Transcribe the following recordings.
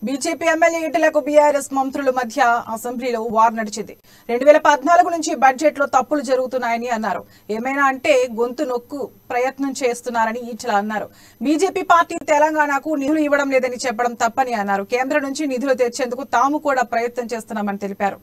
BJP MLA ఈటలకు BRS మంత్రుల మధ్య అసెంబ్లీలో వార్ నడిచింది రెండు వేల పద్నాలుగు నుంచి బడ్జెట్ లో తప్పులు జరుగుతున్నాయని అన్నారు ఏమైనా అంటే గొంతు నొక్కు ప్రయత్నం చేస్తున్నారని ఈటల అన్నారు బీజేపీ పార్టీ తెలంగాణకు నిధులు ఇవ్వడం లేదని చెప్పడం తప్పని అన్నారు కేంద్రం నుంచి నిధులు తెచ్చేందుకు తాము కూడా ప్రయత్నం చేస్తున్నామని తెలిపారు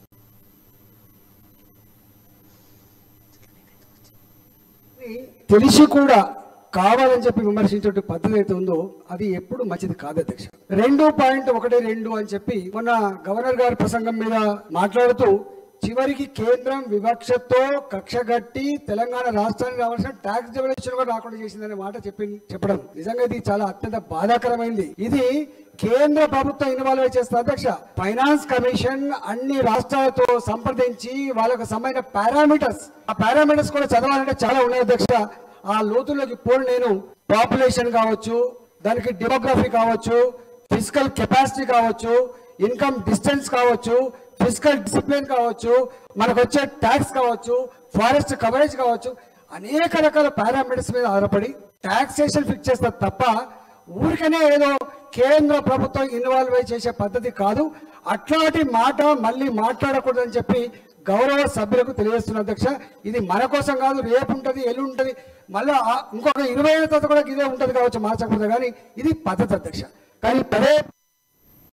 తెలిసి కూడా కావాలని చెప్పి విమర్శించే పద్ధతి అయితే ఉందో అది ఎప్పుడు మంచిది కాదు అధ్యక్ష రెండు పాయింట్ ఒకటి రెండు అని చెప్పి మొన్న గవర్నర్ గారి ప్రసంగం మీద మాట్లాడుతూ చివరికి కేంద్రం వివక్షతో కక్షగట్టి తెలంగాణ రాష్ట్రానికి రావాల్సిన ట్యాక్స్ డెవల్యూషన్ కూడా రాకుండా చేసిందనే మాట చెప్పి చెప్పడం నిజంగా ఇది చాలా అత్యంత బాధాకరమైంది ఇది కేంద్ర ప్రభుత్వం ఇన్వాల్వ్ చేస్తుంది అధ్యక్ష ఫైనాన్స్ కమిషన్ అన్ని రాష్ట్రాలతో సంప్రదించి వాళ్ళకు సంబంధించిన పారామీటర్స్ ఆ పారామీటర్స్ కూడా చదవాలంటే చాలా ఉన్నాయి అధ్యక్ష ఆ లోతుల్లోకి పోను నేను పాపులేషన్ కావచ్చు దానికి డెమోగ్రఫీ కావచ్చు ఫిజికల్ కెపాసిటీ కావచ్చు ఇన్కమ్ డిస్టెన్స్ కావచ్చు ఫిజికల్ డిసిప్లిన్ కావచ్చు మనకు వచ్చే ట్యాక్స్ కావచ్చు ఫారెస్ట్ కవరేజ్ కావచ్చు అనేక రకాల పారామీటర్స్ మీద ఆధారపడి టాక్సేషన్ ఫిక్స్ చేస్తారు తప్ప ఊరికనే ఏదో కేంద్ర ప్రభుత్వం ఇన్వాల్వ్ అయి చేసే పద్ధతి కాదు అట్లాంటి మాట మళ్ళీ మాట్లాడకూడదని చెప్పి గౌరవ సభ్యులకు తెలియజేస్తున్న అధ్యక్ష ఇది మన కోసం కాదు రేపు ఉంటుంది ఎల్లు ఉంటుంది మళ్ళీ ఆ- ఇంకొక ఇరవై ఏళ్ళ తర్వాత కూడా ఇదే ఉంటుంది కావచ్చు మార్చకపోతే కానీ ఇది పద్ధతి అధ్యక్ష కానీ పదే